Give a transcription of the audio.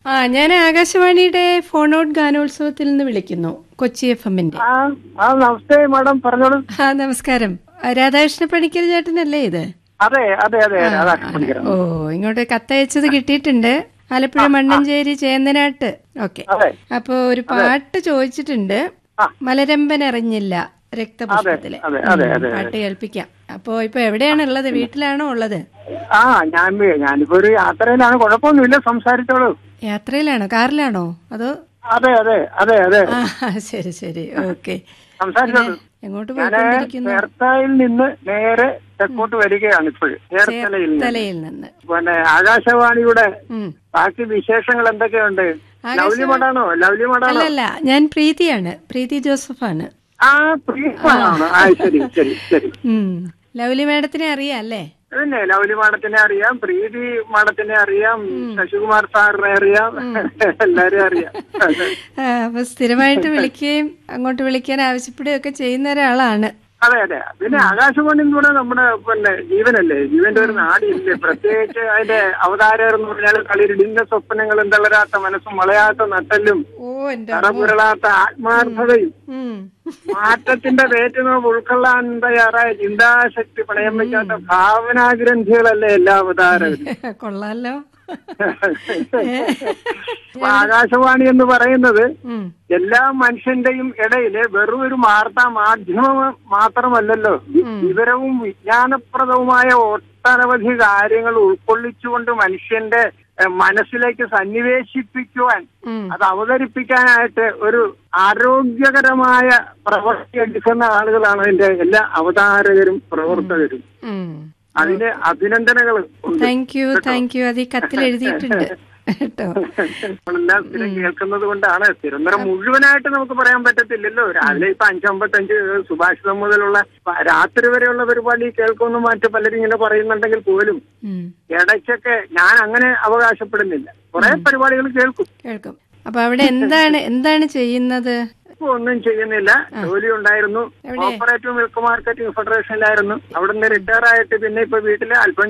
ആ ഞാൻ ആകാശവാണിയുടെ ഫോൺ ഔട്ട് ഗാനോത്സവത്തിൽ നിന്ന് വിളിക്കുന്നു കൊച്ചി എഫ് എമ്മിന്റെ ആ ആ നമസ്തേ മാഡം പറഞ്ഞോളൂ ആ നമസ്കാരം ആ, രാധാകൃഷ്ണ പണിക്കർ ചേട്ടനല്ലേ ഇത് അതെ അതെ അതെ രാധാകൃഷ്ണൻ പണിക്കർ ഓ ഇങ്ങോട്ട് കത്തയച്ചത് കിട്ടിയിട്ടുണ്ട് ആലപ്പുഴ മണ്ണഞ്ചേരി ചേന്തനാട്ട് ഓക്കെ അതെ അപ്പോ ഒരു പാട്ട് ചോദിച്ചിട്ടുണ്ട് ആ. മലരമ്പൻ അറിഞ്ഞില്ല രക്തപുഷ്പത്തിലെ അതെ, അതെ, അതെ, ഉം, പാട്ട് കേൾപ്പിക്കാം അപ്പോ ഇപ്പൊ എവിടെയാണ് ഉള്ളത് വീട്ടിലാണോ ഉള്ളത് ആ ഞാൻ ഞാനിപ്പോ ഒരു യാത്രയിലാണ് കുഴപ്പമൊന്നുമില്ല സംസാരിച്ചോളൂ യാത്രയിലാണോ കാറിലാണോ അതോ അതെ അതെ അതെ അതെ ആ ശരി ശരി ഓക്കെ സംസാരിച്ചോളൂ എങ്ങോട്ട് ഞാന് പോയിക്കൊണ്ടിരിക്കുന്നു ചേർത്തലയിൽ നിന്ന് നേരെ തെക്കോട്ട് വരികയാണ് ഇപ്പോഴും ചേർത്തലയിൽ നിന്ന് തലയിൽ നിന്ന് പിന്നെ ആകാശവാണിയുടെ ഉം. ബാക്കി വിശേഷങ്ങൾ എന്തൊക്കെയുണ്ട് ലവ്ലി മഠാണോ ലവ്ലി മഠാണോ അല്ലല്ല ഞാൻ പ്രീതിയാണ് പ്രീതി ജോസഫാണ് ആ പ്രിയമാണോ ആ ശരി ശരി ശരി ഉം. ലവ്ലി മാഡത്തിനെ അറിയാം അല്ലേ പിന്നെ ലവ്ലി മാഡത്തിനെ അറിയാം പ്രീതി മാഡത്തിനെ അറിയാം ശശികുമാർ സാറിനെ അറിയാം എല്ലാരും അറിയാം ആ, അപ്പൊ സ്ഥിരമായിട്ട് വിളിക്കുകയും അങ്ങോട്ട് വിളിക്കാൻ ആവശ്യപ്പെടുകയും ഒക്കെ ചെയ്യുന്ന ഒരാളാണ് അതെ അതെ പിന്നെ ആകാശവാണി എന്ന് പറഞ്ഞാൽ നമ്മുടെ പിന്നെ ജീവനല്ലേ ജീവന്റെ ഒരു നാടില്ലേ പ്രത്യേകിച്ച് അതിന്റെ അവതാരം എന്ന് പറഞ്ഞാൽ കളിരിടുന്ന സ്വപ്നങ്ങളും തളരാത്ത മനസ്സും വളയാത്ത നട്ടലും ഓ എന്റെ തറപുരളാത്ത ആത്മാർത്ഥതയും ഉം. മാറ്റത്തിന്റെ വേറ്റുനോവ് ഉൾക്കൊള്ളാൻ തയ്യാറായ ചിന്താശക്തി പണയം വെക്കാത്ത ഭാവനാഗ്രന്ഥികളല്ലേ എല്ലാ അവതാരവും കൊള്ളാലോ അപ്പൊ ആകാശവാണി എന്ന് പറയുന്നത് ഉം. എല്ലാ മനുഷ്യന്റെയും ഇടയില് വെറും ഒരു വാർത്താ മാധ്യമം മാത്രമല്ലല്ലോ വി- വിവരവും വിജ്ഞാനപ്രദവുമായ ഒട്ടനവധി കാര്യങ്ങൾ ഉൾക്കൊള്ളിച്ചുകൊണ്ട് മനുഷ്യന്റെ എഹ്, മനസ്സിലേക്ക് സന്നിവേശിപ്പിക്കുവാൻ ഉം. അത് അവതരിപ്പിക്കാനായിട്ട് ഒരു ആരോഗ്യകരമായ പ്രവൃത്തി എടുക്കുന്ന ആളുകളാണ് അതിന്റെ എല്ലാ അവതാരകരും പ്രവർത്തകരും ഉം. അതിന് അഭിനന്ദനങ്ങൾ ഉണ്ട് താങ്ക് യു താങ്ക് യു അത് ഈ കത്തിൽ എഴുതിയിട്ടുണ്ട് കേട്ടോ നമ്മളെല്ലാം സ്ഥിരം കേൾക്കുന്നത് കൊണ്ടാണ് തിരുവനന്തപുരം മുഴുവനായിട്ട് നമുക്ക് പറയാൻ പറ്റത്തില്ലല്ലോ രാവിലെ ഇപ്പൊ അഞ്ചമ്പത്തഞ്ച് സുഭാഷിതം മുതലുള്ള പ- രാത്രി വരെയുള്ള പരിപാടി കേൾക്കുമെന്ന് മറ്റു പലരും ഇങ്ങനെ പറയുന്നുണ്ടെങ്കിൽ പോലും ഉം. ഇടയ്ക്കൊക്കെ ഞാൻ അങ്ങനെ അവകാശപ്പെടുന്നില്ല കുറെ പരിപാടികൾ കേൾക്കും കേൾക്കും അപ്പൊ അവിടെ എന്താണ് എന്താണ് ചെയ്യുന്നത് ഇപ്പൊ ഒന്നും ചെയ്യുന്നില്ല ജോലി ഉണ്ടായിരുന്നു എവിടെ? കോപ്പറേറ്റീവ് മിൽക്ക് മാർക്കറ്റിംഗ് ഫെഡറേഷനിലായിരുന്നു അവിടെ നിന്ന് റിട്ടയർ ആയിട്ട് പിന്നെ ഇപ്പൊ വീട്ടില് അല്പം